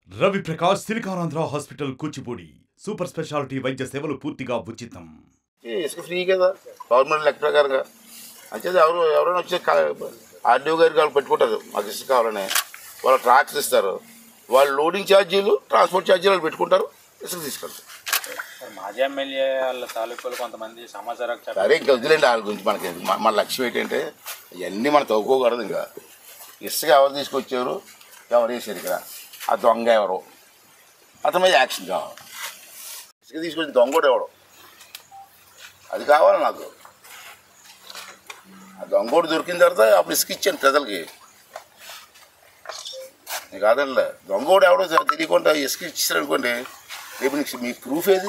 Ravi Prakash Siliconandhra hospital Kuchipudi super speciality వైద్య సేవలు పూర్తిగా ఉచితం ఈ ఇసుక ఫ్రీ కదా గవర్నమెంట్ లెక్క ప్రకారంగా అంచేది ఎవరు ఎవరైనా వచ్చి ఆర్డీఓ గారికి వాళ్ళు పెట్టుకుంటారు మాకు ఇసుక కావాలని వాళ్ళు ట్రాక్స్ ఇస్తారు వాళ్ళు లోడింగ్ ఛార్జీలు ట్రాన్స్పోర్ట్ ఛార్జీలు వాళ్ళు పెట్టుకుంటారు ఇసుక తీసుకెళ్తారు సార్ మాజీ ఎమ్మెల్యే వాళ్ళ తాలూకులు కొంతమంది సమాచార హక్కు చట్టం సరే ఇంకా వదిలేండి వాళ్ళ గురించి మనకి మన- మన లక్ష్యం ఏంటంటే ఇవన్నీ మనం తవ్వుకోకూడదు ఇంకా ఇసుక ఎవరు తీసుకొచ్చారు ఎవరు వేసారు ఇక్కడ ఆ దొంగ ఎవరు అతని మీద యాక్షన్ కావాలి ఇసుక తీసుకొచ్చిన దొంగ కూడా ఎవడు అది కావాలి నాకు ఆ దొంగోడు దొరికిన తర్వాత అప్పుడు ఇసుక ఇచ్చాను ప్రజలకి నీకు కాదండి దొంగోడు ఎవడో తెలియకుండా ఇసుక ఇచ్చారు అనుకోండి రేపు నీకు మీ ప్రూఫ్ ఏది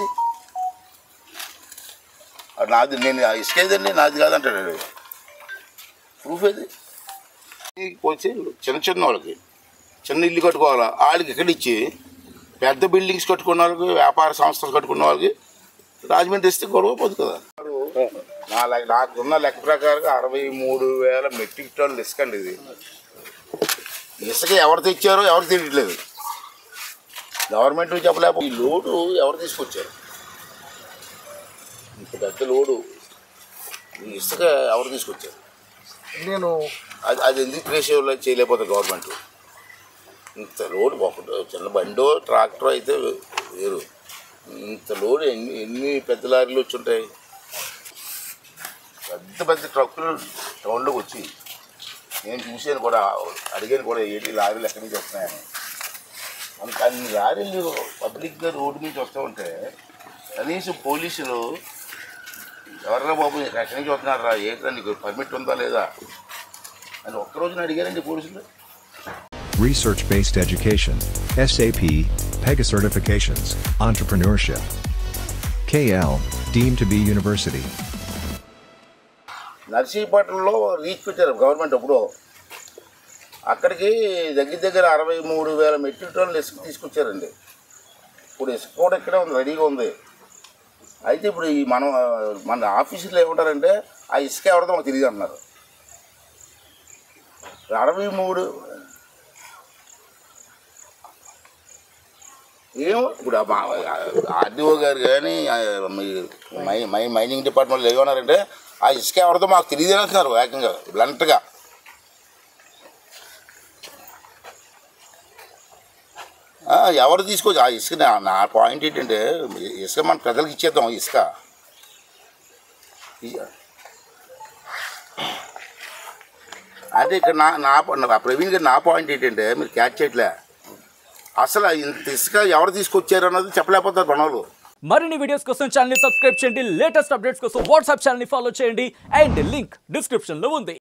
అది నాది నేను ఆ ఇసుక ఏదండి నాది కాదంటాడు వాడు. ప్రూఫ్ ఏది వచ్చి చిన్న చిన్న వాళ్ళకి చిన్న ఇల్లు కట్టుకోవాలా వాళ్ళకి ఇక్కడ ఇచ్చి పెద్ద బిల్డింగ్స్ కట్టుకున్న వాళ్ళకి వ్యాపార సంస్థలు కట్టుకున్న వాళ్ళకి రాజమండ్రి ఇస్తే గొడవ పోదు కదా నా లెక్క నాకున్న లెక్క ప్రకారంగా అరవై మూడు వేల మెట్రిక్ టన్నులు ఇసుక అండి ఇది ఇసుక ఎవరు తెచ్చారో ఎవరు తెలియట్లేదు గవర్నమెంట్ చెప్పలేకపోతే ఈ లోడు ఎవరు తీసుకొచ్చారు ఇంత పెద్ద లోడు ఈ ఇసుక ఎవరు తీసుకొచ్చారు నేను అది అది ఎందుకు ట్రేస్ చేయలేకపోతుంది గవర్నమెంట్ ఇంత లోడ్ ఒక చిన్న బండో ట్రాక్టర్ అయితే వేరు ఇంత లోడ్ ఎన్ని ఎన్ని పెద్ద లారీలు వచ్చి ఉంటాయి పెద్ద పెద్ద ట్రక్కులు టౌన్లోకి వచ్చి నేను చూసాను కూడా అడిగాను కూడా ఏంటి లారీలు ఎక్కడి నుంచి వస్తున్నాయని మనకు అన్ని లారీలు పబ్లిక్గా రోడ్డు నుంచి వస్తూ ఉంటే కనీసం పోలీసులు ఎవర్రా బాబు ఎక్కడి నుంచి వస్తున్నారా ఏంటంటే నీకు పర్మిట్ ఉందా లేదా అని ఒక్కరోజున అడిగారండి పోలీసులు Research based education, SAP, PEGA certifications, entrepreneurship. KL, deemed to be university. నర్సీపట్నంలో రీచ్ పెట్టారు గవర్నమెంట్ అప్పుడు అక్కడికి దగ్గర దగ్గర అరవై మూడు వేల మెట్రిక్ టన్నులు ఇసుక తీసుకొచ్చారండి ఇప్పుడు ఇసుక కూడా ఇక్కడే ఉంది రెడీగా ఉంది అయితే ఇప్పుడు ఈ మనం మన ఆఫీసులో ఏమంటారంటే ఆ ఇసుక ఎవరిదో మాకు తెలియదు అంటున్నారు అరవై మూడు ఏమో ఇప్పుడు ఆర్డీఓ గారు కానీ ఆ, మీ మై మై మైనింగ్ డిపార్ట్మెంట్లో ఏమన్నారంటే ఆ ఇసుక ఎవరితో మాకు తెలియదు అంటున్నారు ఏకంగా బ్లంట్గా ఆ, ఎవరు తీసుకోవచ్చు ఆ ఇసుక నా- నా పాయింట్ ఏంటంటే ఇసుక మన ప్రజలకు ఇచ్చేద్దాం ఇసుక ఇ- అంటే ఇక్కడ నా నా నా- ప్రవీణ్ గారు నా పాయింట్ ఏంటంటే మీరు క్యాచ్ చేయట్లే అసలు ఇంత ఇసుక ఎవరు తీసుకొచ్చారు అన్నది చెప్పలేకపోతారు మనోళ్ళు మరిన్ని వీడియోస్ కోసం ఛానల్ ని సబ్స్క్రైబ్ చేయండి లేటెస్ట్ అప్డేట్స్ కోసం వాట్సాప్ ఛానల్ ని ఫాలో చేయండి అండ్ లింక్ డిస్క్రిప్షన్ లో ఉంది